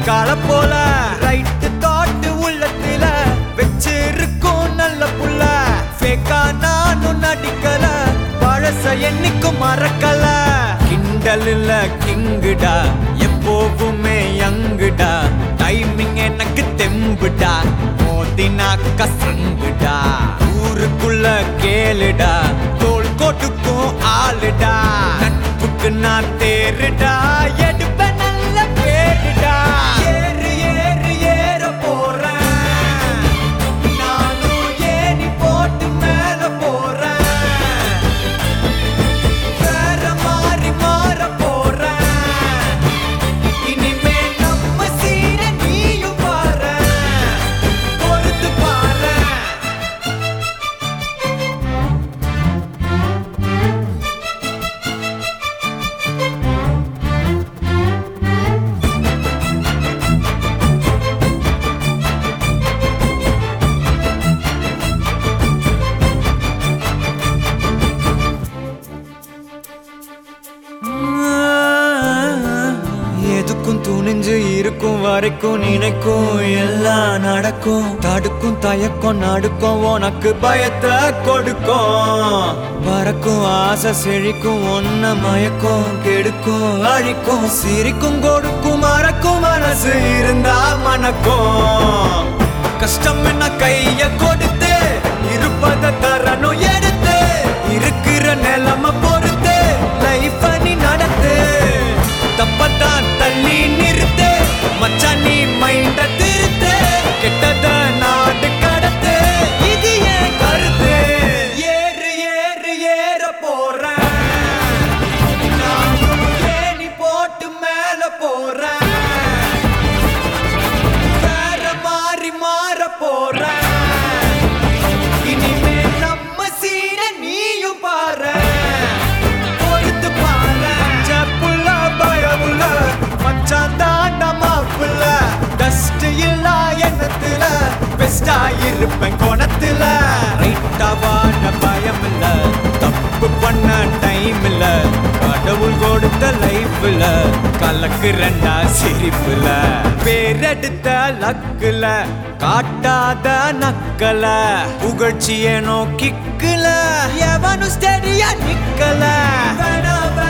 கால போல right thought உள்ளத்துல வச்சிருக்கும் நல்ல புள்ள ஃபேக்கா நானும் நடிக்கல பழச என்னைக்கும் மறக்கல கிண்டல் இல்ல கிங்குடா எப்போவுமே யங்குடா டைமிங் எனக்கு தெம்புடா மோதினாக்க சங்குடா ஊருக்குள்ள கேளுடா தோல் கொட்டுக்கும் ஆளுடா நட்புக்கு நான் தேருடா எடுப்ப நல்ல பேருடா ஏறு ஏறு ஏற போறேன் நானும் ஏணி போட்டு மேல போறேன் வேற மாறி மாற போறேன் இனிமே நம்ம சீர நீயும் பாரு பொறுத்து பாரு எதுக்கும் துணிஞ்சு இருக்கும் வரைக்கும் நினைக்கும் எல்லாம் நடக்கும் தடுக்கும் தயக்கம் நடுக்கும் உனக்கு பயத்தை கொடுக்கும் பறக்கும் ஆசை செழிக்கும் ஒன்ன மயக்கும் கெடுக்கும் அழிக்கும் சிரிக்கும் கொடுக்கும் மறக்கும் மனசு இருந்தா மணக்கும் கஷ்டம் என்ன கைய கொடுத்து இருப்பத தரணும் எடுத்து இருக்கிற நிலைமை பொறுத்து லைஃப் நீ நடத்து தப்பத்தான் தள்ளி நிறுத்து மச்சான் நீ மைண்ட திருத்து கெட்டத நாடு கடத்து இது என் கருத்து ஏறு ஏறு ஏற போறேன் நானும் ஏணி போட்டு மேல போறேன் வேற மாறி மாற போறேன் இனிமே நம்ம சீர நீயும் பாரு பொறுத்து பாரு செப்புல பயமுல மச்சான் தாண்டா மாப்புல டஸ்ட் இல்ல எண்ணத்துல பெஸ்டா இருப்பேன் கோணத்துல ரைட்டா வாழ பயம் இல்ல தப்பு பண்ண டைம் இல்ல கடவுள் கொடுத்த லைஃப்ல கலக்குறண்டா சிரிப்புல பேரெடுத்த லக்குல காட்டாத நக்கல புகழ்ச்சிய நோக்கிக்கல எவனும் ஸ்டெடியா நிக்கல வேணா